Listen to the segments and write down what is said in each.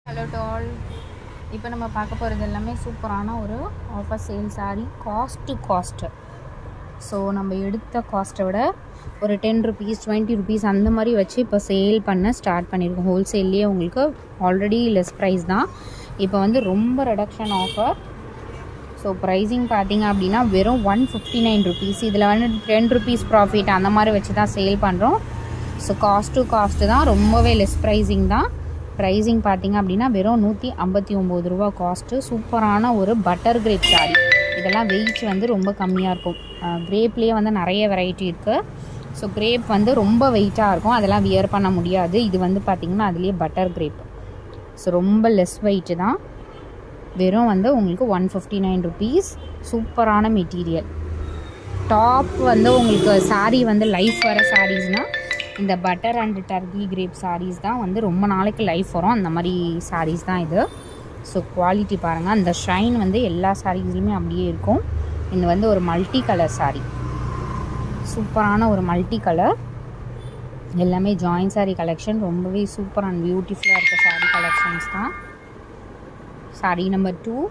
hello டால் இப்போ நம்ம பார்க்க போகிறது எல்லாமே சூப்பரான ஒரு offer sale sari cost to cost so நம்ம எடுத்த காஸ்ட்டை விட ஒரு டென் ருபீஸ் டுவெண்ட்டி ருபீஸ் அந்த மாதிரி வச்சு இப்போ சேல் பண்ண ஸ்டார்ட் பண்ணியிருக்கோம் ஹோல்சேல்லையே உங்களுக்கு ஆல்ரெடி லெஸ் ப்ரைஸ் தான் இப்போ வந்து ரொம்ப ரெடக்ஷன் ஆஃபர் ஸோ ப்ரைஸிங் பார்த்தீங்க அப்படின்னா வெறும் ஒன் ஃபிஃப்டி நைன் ருபீஸ் இதில் வந்து டென் ருபீஸ் ப்ராஃபிட் அந்த மாதிரி வச்சு தான் சேல் பண்ணுறோம் ஸோ காஸ்ட் டு காஸ்ட்டு தான் ரொம்பவே லெஸ் ப்ரைஸிங் தான் ப்ரைஸிங் பார்த்தீங்க அப்படின்னா வெறும் நூற்றி ஐம்பத்தி ஒம்பது ரூபா காஸ்ட்டு சூப்பரான ஒரு பட்டர் கிரேப் சாரி இதெல்லாம் வெயிட் வந்து ரொம்ப கம்மியாக இருக்கும் கிரேப்லேயே வந்து நிறைய வெரைட்டி இருக்குது ஸோ கிரேப் வந்து ரொம்ப வெயிட்டாக இருக்கும் அதெல்லாம் வியர் பண்ண முடியாது இது வந்து பார்த்திங்கன்னா அதுலேயே பட்டர் கிரேப் ஸோ ரொம்ப லெஸ் வெயிட்டு தான் வெறும் வந்து உங்களுக்கு ஒன் ஃபிஃப்டி நைன் ருபீஸ் சூப்பரான மெட்டீரியல் டாப் வந்து உங்களுக்கு சாரீ வந்து லைஃப் வர சாரீஸ்னால் இந்த butter and turkey crepe saris தான் வந்து ரொம்ப நாளைக்கு லைஃப் வரும் அந்த மாதிரி சாரீஸ் தான் இது ஸோ குவாலிட்டி பாருங்கள் அந்த ஷைன் வந்து எல்லா சாரீஸ்லையுமே அப்படியே இருக்கும் இது வந்து ஒரு மல்டி கலர் சாரீ சூப்பரான ஒரு மல்டி கலர் எல்லாமே ஜாயின் சாரீ கலெக்ஷன் ரொம்பவே சூப்பர் அண்ட் பியூட்டிஃபுல்லாக இருக்க சாரீ கலெக்ஷன்ஸ் தான் சாரீ நம்பர் டூ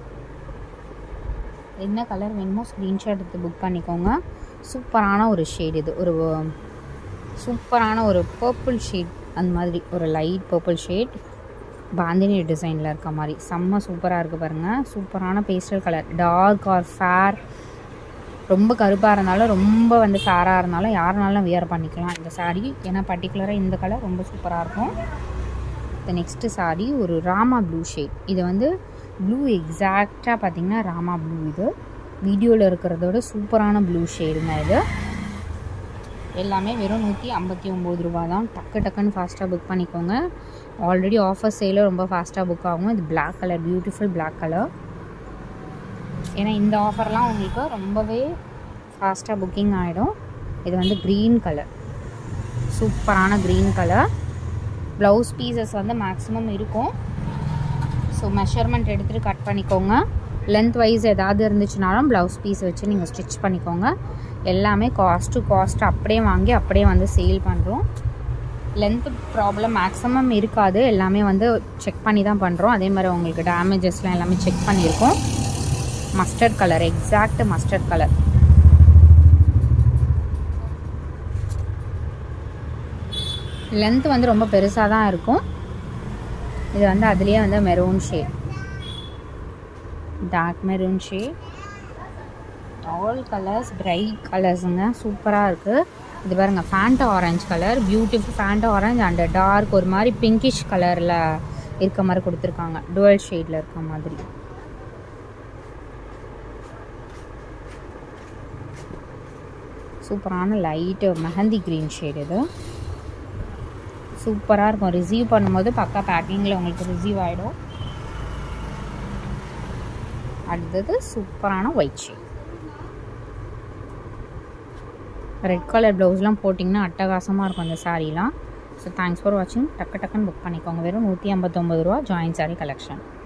என்ன கலர் வேணுமோ ஸ்க்ரீன்ஷாட் எடுத்து புக் பண்ணிக்கோங்க சூப்பரான ஒரு ஷேட் இது ஒரு சூப்பரான ஒரு பர்பிள் ஷேட் அந்த மாதிரி ஒரு லைட் பர்பிள் ஷேட் பாந்தினி டிசைனில் இருக்க மாதிரி செம்ம சூப்பராக இருக்குது பாருங்கள் சூப்பரான pastel colour dark or fair ரொம்ப கருப்பாக இருந்தாலும் ரொம்ப வந்து ஃபேராக இருந்தாலும் யாருனாலும் வியர் பண்ணிக்கலாம் இந்த சாரீ ஏன்னா பர்டிகுலராக இந்த கலர் ரொம்ப சூப்பராக இருக்கும் இந்த நெக்ஸ்ட்டு சாரீ ஒரு ராமா ப்ளூ ஷேட் இது வந்து ப்ளூ எக்ஸாக்டாக பார்த்திங்கன்னா ராமா ப்ளூ இது வீடியோவில் இருக்கிறதோட சூப்பரான ப்ளூ ஷேடுங்க இது எல்லாமே வெறும் நூற்றி ஐம்பத்தி ஒம்பது ரூபா தான் டக்கு டக்குன்னு ஃபாஸ்ட்டாக புக் பண்ணிக்கோங்க ஆல்ரெடி ஆஃபர் சேலும் ரொம்ப ஃபாஸ்ட்டாக புக் ஆகும் இது black colour beautiful black colour ஏன்னா இந்த ஆஃபர்லாம் உங்களுக்கு ரொம்பவே ஃபாஸ்ட்டாக புக்கிங் ஆகிடும் இது வந்து க்ரீன் கலர் சூப்பரான க்ரீன் கலர் ப்ளவுஸ் பீசஸ் வந்து மேக்ஸிமம் இருக்கும் ஸோ மெஷர்மெண்ட் எடுத்துகிட்டு கட் பண்ணிக்கோங்க லென்த் வைஸ் ஏதாவது இருந்துச்சுனாலும் ப்ளவுஸ் பீஸ் வச்சு நீங்கள் ஸ்டிச் பண்ணிக்கோங்க எல்லாமே காஸ்ட் டு காஸ்ட் அப்படியே வாங்கி அப்படியே வந்து சேல் பண்ணுறோம் லென்த்து ப்ராப்ளம் மேக்ஸிமம் இருக்காது எல்லாமே வந்து செக் பண்ணி தான் பண்ணுறோம் அதே மாதிரி உங்களுக்கு டேமேஜஸ்லாம் எல்லாமே செக் பண்ணியிருக்கோம் mustard colour exact mustard colour length வந்து ரொம்ப பெருசாக தான் இருக்கும் இது வந்து அதுலேயே வந்து maroon shade dark maroon shade all colours bright கலர்ஸுங்க சூப்பராக இருக்குது இது பாருங்கள் Fanta orange colour beautiful Fanta orange and dark ஒரு மாதிரி பிங்கிஷ் கலரில் இருக்க மாதிரி கொடுத்துருக்காங்க டுவல் ஷேடில் இருக்க மாதிரி சூப்பரான லைட்டு மெஹந்தி க்ரீன் ஷேட் இது சூப்பராக இருக்கும் ரிசீவ் பண்ணும்போது பக்கா பேக்கிங்கில் உங்களுக்கு ரிசீவ் ஆகிடும் அடுத்தது சூப்பரான ஒயிட் ஷேட் ரெட் கலர் ப்ளவுஸ்லாம் போட்டிங்கன்னா அட்டகாசமாக இருக்கும் அந்த சாரீலாம் ஸோ தேங்க்ஸ் ஃபார் வாட்சிங் டக்கு டக்குன்னு புக் பண்ணிக்கோங்க வெறும் நூற்றி ஐம்பத்தொம்பது ரூபா ஜாயின் சாரீ கலெக்ஷன்